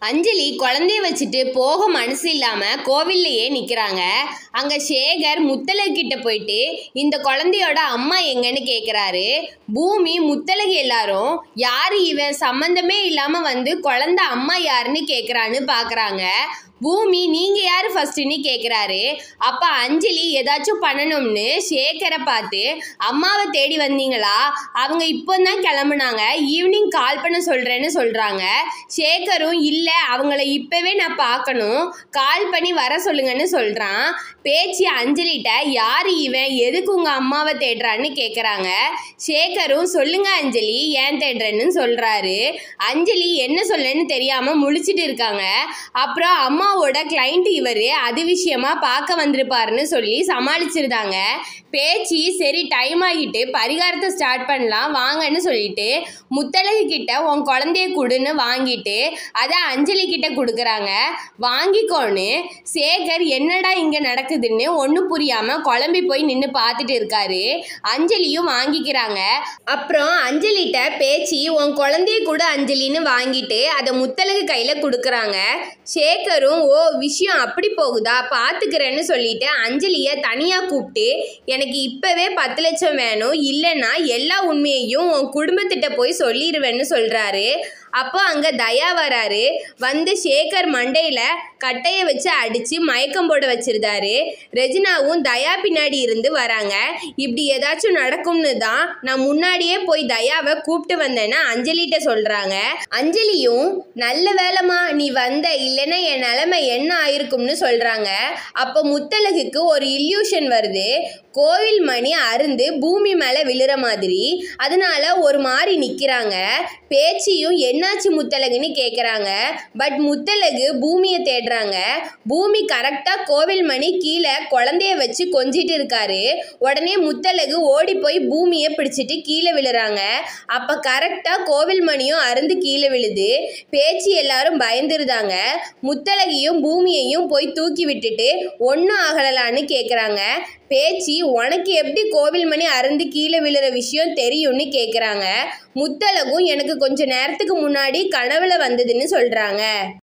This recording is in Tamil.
அஞ்சலி குழந்தைய வச்சுட்டு போக மனசு இல்லாம கோவில்லையே நிக்கிறாங்க அங்க சேகர் முத்தலகு கிட்ட போயிட்டு இந்த குழந்தையோட அம்மா எங்கன்னு கேக்குறாரு பூமி முத்தலகு எல்லாரும் யாரு இவன் சம்பந்தமே இல்லாம வந்து குழந்தை அம்மா யாருன்னு கேக்குறான்னு பாக்குறாங்க பூமி நீங்க யாரு ஃபர்ஸ்ட்னு கேக்குறாரு அப்ப அஞ்சலி ஏதாச்சும் பண்ணணும்னு சேகரை பார்த்து அம்மாவை தேடி வந்தீங்களா அவங்க இப்போதான் கிளம்புனாங்க ஈவினிங் கால் பண்ண சொல்றேன்னு சொல்றாங்க சேகரும் இல்ல அவங்கள இப்பவே நான் பார்க்கணும் கால் பண்ணி வர சொல்லுங்கன்னு சொல்றான் பேச்சு அஞ்சலிட்ட யாரு இவன் எதுக்கு உங்க அம்மாவை தேடுறான்னு கேக்குறாங்க சேகரும் சொல்லுங்க அஞ்சலி ஏன் தேடுறேன்னு சொல்றாரு அஞ்சலி என்ன சொல்லன்னு தெரியாம முழிச்சிட்டு இருக்காங்க அப்புறம் அம்மாவோட கிளைண்ட் இவரு அது விஷயமா பார்க்க வந்திருப்பாருன்னு சொல்லி சமாளிச்சிருந்தாங்க பேச்சு சரி டைம் ஆகிட்டு பரிகாரத்தை ஸ்டார்ட் பண்ணலாம் வாங்கன்னு சொல்லிட்டு முத்தழகு கிட்ட உன் குழந்தைய கொடுன்னு வாங்கிட்டு அதை அஞ்சலி கிட்ட கொடுக்குறாங்க வாங்கிக்கோன்னு சேகர் என்னடா இங்க நடக்குதுன்னு ஒன்றும் புரியாம குழம்பி போய் நின்று பார்த்துட்டு இருக்காரு அஞ்சலியும் வாங்கிக்கிறாங்க அப்புறம் அஞ்சலிட்ட பேச்சு உன் குழந்தைய கூட அஞ்சலின்னு வாங்கிட்டு அதை முத்தழகு கையில கொடுக்குறாங்க சேகரும் ஓ விஷயம் அப்படி போகுதா பார்த்துக்கிறேன்னு சொல்லிட்டு அஞ்சலியை தனியாக கூப்பிட்டு எனக்கு இப்போவே பத்து லட்சம் வேணும் இல்லைன்னா எல்லா உண்மையையும் உன் குடும்பத்திட்ட போய் சொல்லிடுவேன்னு சொல்கிறாரு அப்போ அங்கே தயா வராரு வந்து சேகர் மண்டையில் கட்டையை வச்சு அடித்து மயக்கம் போட வச்சிருந்தாரு ரெஜினாவும் தயா பின்னாடி இருந்து வராங்க இப்படி ஏதாச்சும் நடக்கும்னு தான் நான் முன்னாடியே போய் தயாவை கூப்பிட்டு வந்தேன்னு அஞ்சலிட்ட சொல்கிறாங்க அஞ்சலியும் நல்ல வேலைமா நீ வந்த இல்லைன்னா என் நிலைமை என்ன ஆயிருக்கும்னு சொல்கிறாங்க அப்போ முத்தழகுக்கு ஒரு இல்யூஷன் வருது கோவில் மணி அருந்து பூமி மேலே விழுற மாதிரி அதனால ஒரு மாதிரி நிற்கிறாங்க பேச்சியும் என்னாச்சு முத்தழகுன்னு கேட்குறாங்க பட் முத்தழகு பூமியை தேடுறாங்க பூமி கரெக்டாக கோவில் மணி கீழே குழந்தைய வச்சு கொஞ்சிட்டு இருக்காரு உடனே முத்தழகு ஓடி போய் பூமியை பிடிச்சிட்டு கீழே விழுறாங்க அப்போ கரெக்டாக கோவில் மணியும் அருந்து கீழே விழுது பேச்சு எல்லாரும் பயந்துருதாங்க முத்தழகியும் பூமியையும் போய் தூக்கி விட்டுட்டு ஒன்றும் ஆகலான்னு கேட்குறாங்க பேச்சு உனக்கு எப்படி கோவில் மணி அருந்து கீழே விழுற விஷயம் தெரியும்னு கேட்குறாங்க முத்தழகும் எனக்கு கொஞ்ச நேரத்துக்கு முன்னாடி கனவுல வந்ததுன்னு சொல்கிறாங்க